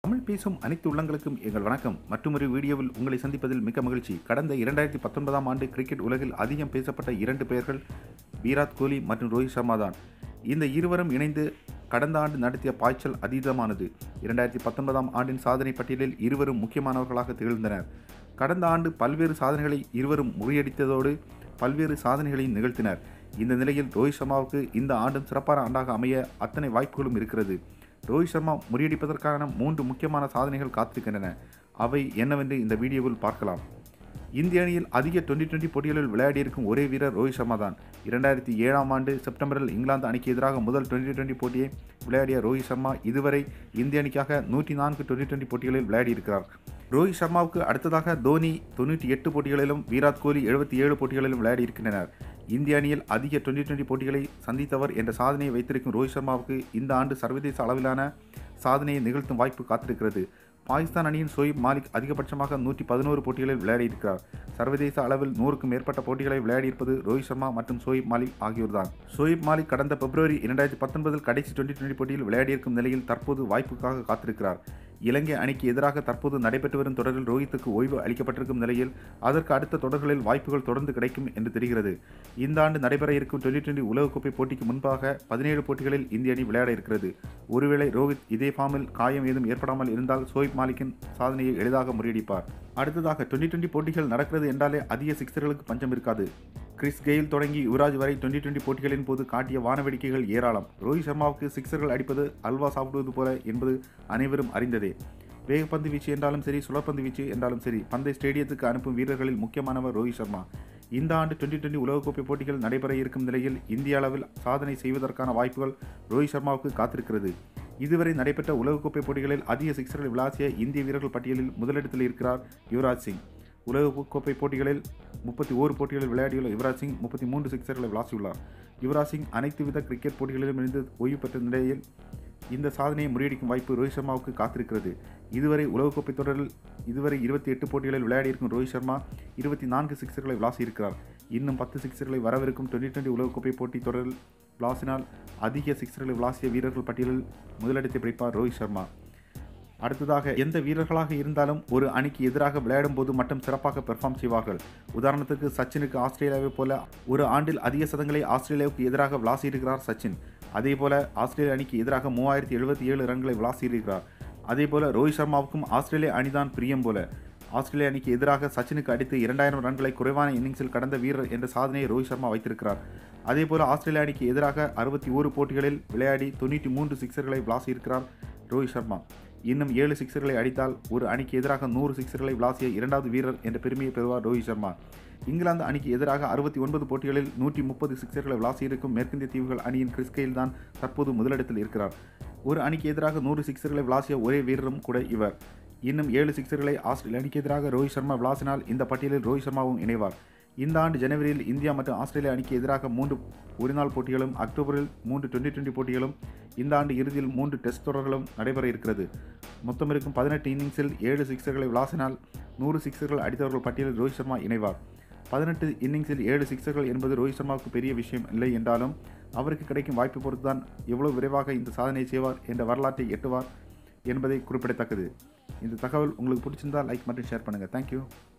தமிழ் பேசும் அனைத்து உள்ளங்களுக்கும் எங்கள் வணக்கம் மற்றொரு வீடியோவில் உங்களை சந்திப்பதில் மிக்க மகிழ்ச்சி கடந்த இரண்டாயிரத்தி பத்தொன்பதாம் ஆண்டு கிரிக்கெட் உலகில் அதிகம் பேசப்பட்ட இரண்டு பெயர்கள் விராட் கோலி மற்றும் ரோஹித் சர்மா தான் இந்த இருவரும் இணைந்து கடந்த ஆண்டு நடத்திய பாய்ச்சல் அதீதமானது இரண்டாயிரத்தி பத்தொன்பதாம் ஆண்டின் சாதனை பட்டியலில் இருவரும் முக்கியமானவர்களாக திகழ்ந்தனர் கடந்த ஆண்டு பல்வேறு சாதனைகளை இருவரும் முறியடித்ததோடு பல்வேறு சாதனைகளையும் நிகழ்த்தினர் இந்த நிலையில் ரோஹித் சர்மாவுக்கு இந்த ஆண்டும் சிறப்பான ஆண்டாக அமைய அத்தனை வாய்ப்புகளும் இருக்கிறது ரோஹித் சர்மா முறியடிப்பதற்கான மூன்று முக்கியமான சாதனைகள் காத்திருக்கின்றன அவை என்னவென்று இந்த வீடியோவில் பார்க்கலாம் இந்திய அணியில் அதிக டுவெண்டி டுவெண்டி போட்டிகளில் விளையாடியிருக்கும் ஒரே வீரர் ரோஹித் சர்மா தான் இரண்டாயிரத்தி ஏழாம் ஆண்டு செப்டம்பரில் இங்கிலாந்து அணிக்கு எதிராக முதல் டுவெண்டி டுவெண்டி போட்டியை விளையாடிய ரோஹித் சர்மா இதுவரை இந்திய அணிக்காக நூற்றி நான்கு டுவெண்டி டுவெண்டி போட்டிகளில் விளையாடியிருக்கிறார் ரோஹித் சர்மாவுக்கு அடுத்ததாக தோனி தொண்ணூற்றி எட்டு போட்டிகளிலும் விராட் கோலி எழுபத்தி ஏழு போட்டிகளிலும் விளையாடியிருக்கின்றனர் இந்திய அணியில் அதிக டுவெண்டி டுவெண்டி போட்டிகளை சந்தித்தவர் என்ற சாதனையை வைத்திருக்கும் ரோஹித் சர்மாவுக்கு இந்த ஆண்டு சர்வதேச அளவிலான சாதனையை நிகழ்த்தும் வாய்ப்பு காத்திருக்கிறது பாகிஸ்தான் அணியின் சோயிப் மாலிக் அதிகபட்சமாக நூற்றி பதினோரு போட்டிகளில் விளையாடியிருக்கிறார் சர்வதேச அளவில் நூறுக்கும் மேற்பட்ட போட்டிகளை விளையாடியிருப்பது ரோஹித் சர்மா மற்றும் சோயிப் மாலிக் ஆகியோர்தான் சோயிப் மாலிக் கடந்த பிப்ரவரி இரண்டாயிரத்தி பத்தொன்பதில் கடைசி டுவெண்டி டுவெண்டி போட்டியில் விளையாடியிருக்கும் நிலையில் தற்போது வாய்ப்புக்காக காத்திருக்கிறார் இலங்கை அணிக்கு எதிராக தற்போது நடைபெற்று வரும் தொடரில் ரோஹித்துக்கு ஓய்வு அளிக்கப்பட்டிருக்கும் நிலையில் அதற்கு அடுத்த தொடர்களில் வாய்ப்புகள் தொடர்ந்து கிடைக்கும் என்று தெரிகிறது இந்த ஆண்டு நடைபெற இருக்கும் டுவெண்டி டுவெண்டி உலகக்கோப்பை போட்டிக்கு முன்பாக பதினேழு போட்டிகளில் இந்திய அணி விளையாட இருக்கிறது ஒருவேளை ரோஹித் இதே ஃபார்மில் காயம் ஏதும் ஏற்படாமல் இருந்தால் சோயிப் மாலிக்கின் சாதனையை எளிதாக முறியடிப்பார் அடுத்ததாக டுவெண்டி டுவெண்டி போட்டிகள் நடக்கிறது என்றாலே அதிக சிக்ஸர்களுக்கு பஞ்சம் இருக்காது கிறிஸ் கெயில் தொடங்கி யுவராஜ் வரை டுவெண்டி டுவெண்டி போட்டிகளின் போது காட்டிய வானவேடிக்கைகள் ஏராளம் ரோஹித் சர்மாவுக்கு சிக்ஸர்கள் அடிப்பது அல்வா சாப்பிடுவது போல என்பது அனைவரும் அறிந்ததே வேகப்பந்து வீச்சு என்றாலும் சரி சுழற்பந்து வீச்சு என்றாலும் சரி பந்தை ஸ்டேடியத்துக்கு அனுப்பும் வீரர்களில் முக்கியமானவர் ரோஹித் சர்மா இந்த ஆண்டு டுவெண்டி டுவெண்டி உலகக்கோப்பை போட்டிகள் நடைபெற இருக்கும் நிலையில் இந்திய அளவில் சாதனை செய்வதற்கான வாய்ப்புகள் ரோஹித் சர்மாவுக்கு காத்திருக்கிறது இதுவரை நடைபெற்ற உலகக்கோப்பை போட்டிகளில் அதிக சிக்ஸர்கள் விளாசிய இந்திய வீரர்கள் பட்டியலில் முதலிடத்தில் இருக்கிறார் யுவராஜ் சிங் உலகக்கோப்பை போட்டிகளில் முப்பத்தி ஓரு போட்டிகளில் விளையாடியுள்ள யுவராஜ் சிங் முப்பத்தி மூன்று சிக்ஸர்களை விளாசியுள்ளார் யுவராஜ் சிங் அனைத்து வித கிரிக்கெட் போட்டிகளிலும் இருந்து ஓய்வு பெற்ற நிலையில் இந்த சாதனையை முறியடிக்கும் வாய்ப்பு ரோஹித் சர்மாவுக்கு காத்திருக்கிறது இதுவரை உலகக்கோப்பை தொடரில் இதுவரை இருபத்தி எட்டு போட்டிகளில் விளையாடியிருக்கும் ரோஹித் சர்மா இருபத்தி நான்கு சிக்ஸர்களை விளாசியிருக்கிறார் இன்னும் பத்து சிக்ஸர்களை வரவிருக்கும் டுவெண்டி டுவெண்டி உலகக்கோப்பை போட்டி தொடரில் விளாசினால் அதிக சிக்ஸர்களை விளாசிய வீரர்கள் பட்டியலில் முதலிடத்தை பிடிப்பார் ரோஹித் சர்மா அடுத்ததாக எந்த வீரர்களாக இருந்தாலும் ஒரு அணிக்கு எதிராக விளையாடும் போது மட்டும் சிறப்பாக பெர்ஃபார்ம் செய்வார்கள் உதாரணத்துக்கு சச்சினுக்கு ஆஸ்திரேலியாவை போல ஒரு ஆண்டில் அதிக சதங்களை ஆஸ்திரேலியாவுக்கு எதிராக விளாசியிருக்கிறார் சச்சின் அதேபோல ஆஸ்திரேலிய அணிக்கு எதிராக மூவாயிரத்தி எழுபத்தி ஏழு ரன்களை விளாசியிருக்கிறார் அதேபோல ரோஹித் சர்மாவுக்கும் ஆஸ்திரேலிய அணிதான் பிரியம் போல ஆஸ்திரேலிய அணிக்கு எதிராக சச்சினுக்கு அடித்து இரண்டாயிரம் ரன்களை குறைவான இன்னிங்ஸில் கடந்த வீரர் என்ற சாதனையை ரோஹித் சர்மா வைத்திருக்கிறார் அதேபோல ஆஸ்திரேலிய அணிக்கு எதிராக அறுபத்தி ஓரு போட்டிகளில் விளையாடி தொண்ணூற்றி மூன்று சிக்ஸர்களை விளாசியிருக்கிறார் ரோஹித் சர்மா இன்னும் ஏழு சிக்ஸர்களை அடித்தால் ஒரு அணிக்கு எதிராக நூறு சிக்ஸர்களை விளாசிய இரண்டாவது வீரர் என்ற பெருமையை பெறுவார் ரோஹித் சர்மா இங்கிலாந்து அணிக்கு எதிராக அறுபத்தி ஒன்பது போட்டிகளில் நூற்றி முப்பது சிக்ஸர்களை விளாசியிருக்கும் மேற்கிந்திய தீவுகள் அணியின் கிறிஸ்கெயில் தான் தற்போது முதலிடத்தில் இருக்கிறார் ஒரு அணிக்கு எதிராக நூறு சிக்ஸர்களை விளாசிய ஒரே வீரரும் கூட இவர் இன்னும் ஏழு சிக்ஸர்களை ஆஸ்திரேலிய அணிக்கு எதிராக ரோஹித் சர்மா விளாசினால் இந்த பட்டியலில் ரோஹித் சர்மாவும் இணைவார் இந்த ஆண்டு ஜனவரியில் இந்தியா மற்றும் ஆஸ்திரேலியா அணிக்கு எதிராக மூன்று ஒருநாள் போட்டிகளும் அக்டோபரில் மூன்று டுவெண்டி டுவெண்டி போட்டிகளும் இந்த ஆண்டு இறுதியில் மூன்று டெஸ்ட் தொடர்களும் நடைபெற இருக்கிறது மொத்தம் இருக்கும் பதினெட்டு இன்னிங்ஸில் ஏழு சிக்ஸர்களை விளாசினால் நூறு சிக்ஸர்கள் அடித்தவர்கள் பட்டியலில் ரோஹித் சர்மா இணைவார் பதினெட்டு இன்னிங்ஸில் ஏழு சிக்ஸர்கள் என்பது ரோஹித் சர்மாவுக்கு பெரிய விஷயம் இல்லை என்றாலும் அவருக்கு கிடைக்கும் வாய்ப்பு பொறுத்துதான் எவ்வளவு விரைவாக இந்த சாதனையை செய்வார் என்ற வரலாற்றை எட்டுவார் என்பதை குறிப்பிடத்தக்கது இந்த தகவல் உங்களுக்கு பிடிச்சிருந்தால் லைக் மற்றும் ஷேர் பண்ணுங்கள் தேங்க்யூ